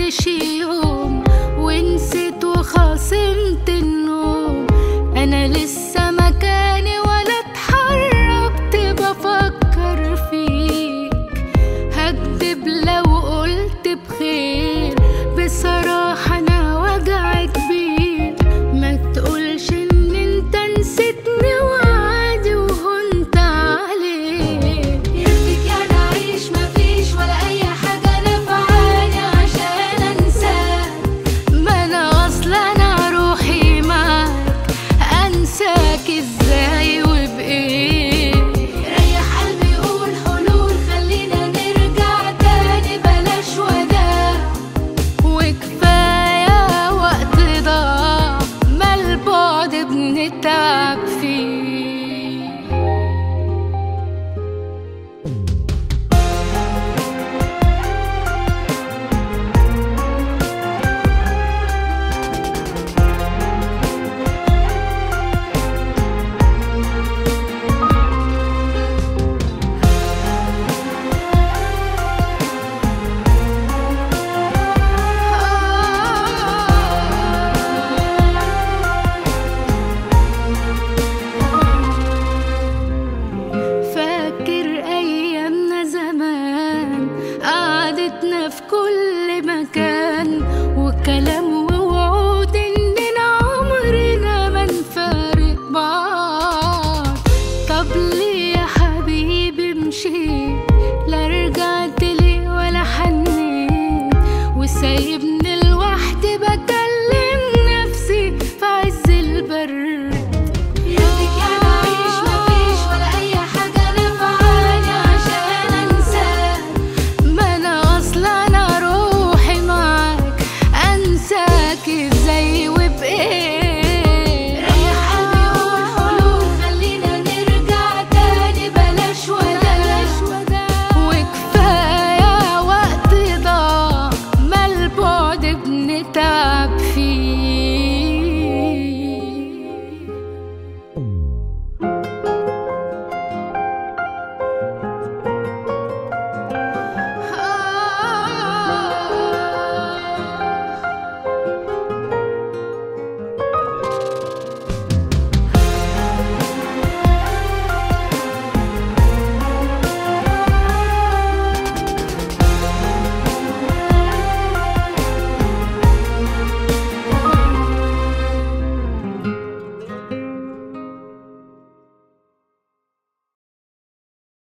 عدش يوم ونسيت وخاصمت النوم انا لسه مكاني ولا اتحركت بفكر فيك هكدب لو قلت بخير بصراحة انا وجع كبير ما تقولش ان انت نسيتني وعادي وهنت عليك يرضيك يعني اعيش مفيش ولا اي حاجة نفعاني عشان انساك ما انا اصلا انا روحي معاك انساك ازاي وبايه ريح قلبي يقول حلول خلينا نرجع تاني بلاش وداع وكفايه وقت ضاع ما البعد بنتعب فيه فاكر ايامنا زمان قعدتنا في كل مكان وكلام ووعود اننا عمرنا ما نفارق بعض طب ليه يا حبيبي مشيت لا رجعت لي ولا حنيت وسايبني